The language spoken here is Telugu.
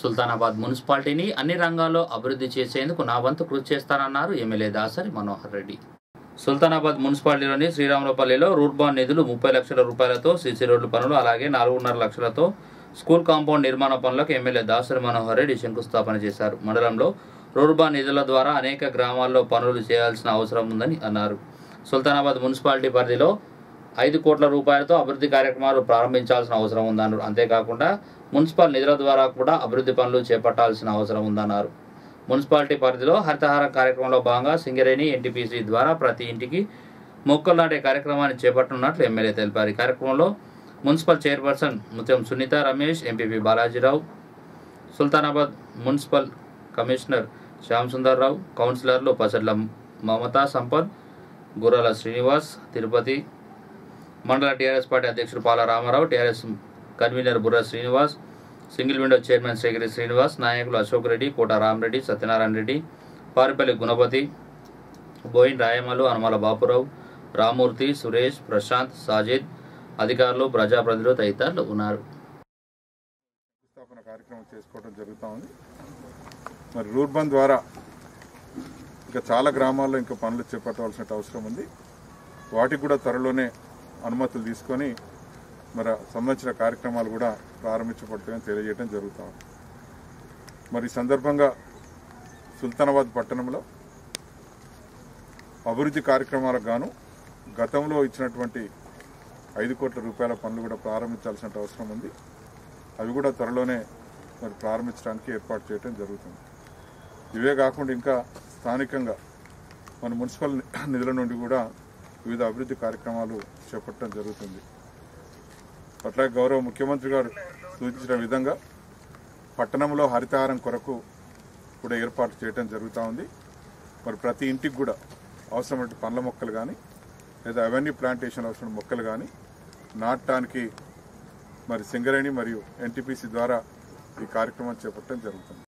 సుల్తానాబాద్ మున్సిపాలిటీని అన్ని రంగాల్లో అభివృద్ధి చేసేందుకు నా వంతు కృషి చేస్తానన్నారు ఎమ్మెల్యే దాసరి మనోహర్ రెడ్డి సుల్తానాబాద్ మున్సిపాలిటీలోని శ్రీరాములపల్లిలో రూర్బాన్ నిధులు ముప్పై లక్షల రూపాయలతో సీసీ రోడ్ల పనులు అలాగే నాలుగున్నర లక్షలతో స్కూల్ కాంపౌండ్ నిర్మాణ పనులకు ఎమ్మెల్యే దాసరి మనోహర్ రెడ్డి శంకుస్థాపన చేశారు మండలంలో రూర్బాన్ నిధుల ద్వారా అనేక గ్రామాల్లో పనులు చేయాల్సిన అవసరం ఉందని అన్నారు సుల్తానాబాద్ మున్సిపాలిటీ పరిధిలో ఐదు కోట్ల రూపాయలతో అభివృద్ధి కార్యక్రమాలు ప్రారంభించాల్సిన అవసరం ఉందన్నారు అంతేకాకుండా మున్సిపల్ నిధుల ద్వారా కూడా అభివృద్ధి పనులు చేపట్టాల్సిన అవసరం ఉందన్నారు మున్సిపాలిటీ పరిధిలో హరితహార కార్యక్రమంలో భాగంగా సింగరేణి ఎన్టీపీసీ ద్వారా ప్రతి ఇంటికి మొక్కలు నాటే కార్యక్రమాన్ని చేపట్టనున్నట్లు ఎమ్మెల్యే తెలిపారు ఈ కార్యక్రమంలో municipal chairperson Mutyam Sunitha Ramesh MPP Balajirao Sultanabad municipal commissioner Shyam Sundarrao కౌన్సిలర్లు పసడ్ల మమతా సంపత్ గుర్రాల శ్రీనివాస్ తిరుపతి మండల టీఆర్ఎస్ పార్టీ అధ్యక్షుడు పాల Ramarao TRS convener Burra Srinivas single window chairman Srigiri Srinivas నాయకులు అశోక్ రెడ్డి కోట రామరెడ్డి సత్యనారాయణ రెడ్డి పారిపల్లి గుణపతి బోయిన్ రాయమలు హనుమాల బాపురావు రామూర్తి సురేష్ ప్రశాంత్ సాజిద్ అధికారులు ప్రజాప్రతినిధులు తదితరులు ఉన్నారు స్థాపన కార్యక్రమం చేసుకోవడం జరుగుతూ ఉంది మరి రూర్బన్ ద్వారా ఇంకా చాలా గ్రామాల్లో ఇంకా పనులు చేపట్టవలసిన అవసరం ఉంది వాటికి కూడా త్వరలోనే అనుమతులు తీసుకొని మరి సంబంధించిన కార్యక్రమాలు కూడా ప్రారంభించబడతాయని తెలియజేయడం జరుగుతూ ఉంది మరి ఈ సందర్భంగా సుల్తానాబాద్ పట్టణంలో అభివృద్ధి కార్యక్రమాలకు గాను గతంలో ఇచ్చినటువంటి ఐదు కోట్ల రూపాయల పనులు కూడా ప్రారంభించాల్సిన అవసరం ఉంది అవి కూడా త్వరలోనే మరి ప్రారంభించడానికి ఏర్పాటు చేయడం జరుగుతుంది ఇవే కాకుండా ఇంకా స్థానికంగా మన మున్సిపల్ నిధుల నుండి కూడా వివిధ అభివృద్ధి కార్యక్రమాలు చేపట్టడం జరుగుతుంది అట్లాగే గౌరవ ముఖ్యమంత్రి గారు సూచించిన విధంగా పట్టణంలో హరితహారం కొరకు కూడా ఏర్పాటు చేయడం జరుగుతూ ఉంది మరి ప్రతి ఇంటికి కూడా అవసరమైన పండ్ల మొక్కలు కానీ లేదా అవెన్యూ ప్లాంటేషన్ అవసరం మొక్కలు కానీ నాటడానికి మరి సింగరేణి మరియు ఎన్టీపీసీ ద్వారా ఈ కార్యక్రమం చేపట్టడం జరుగుతుంది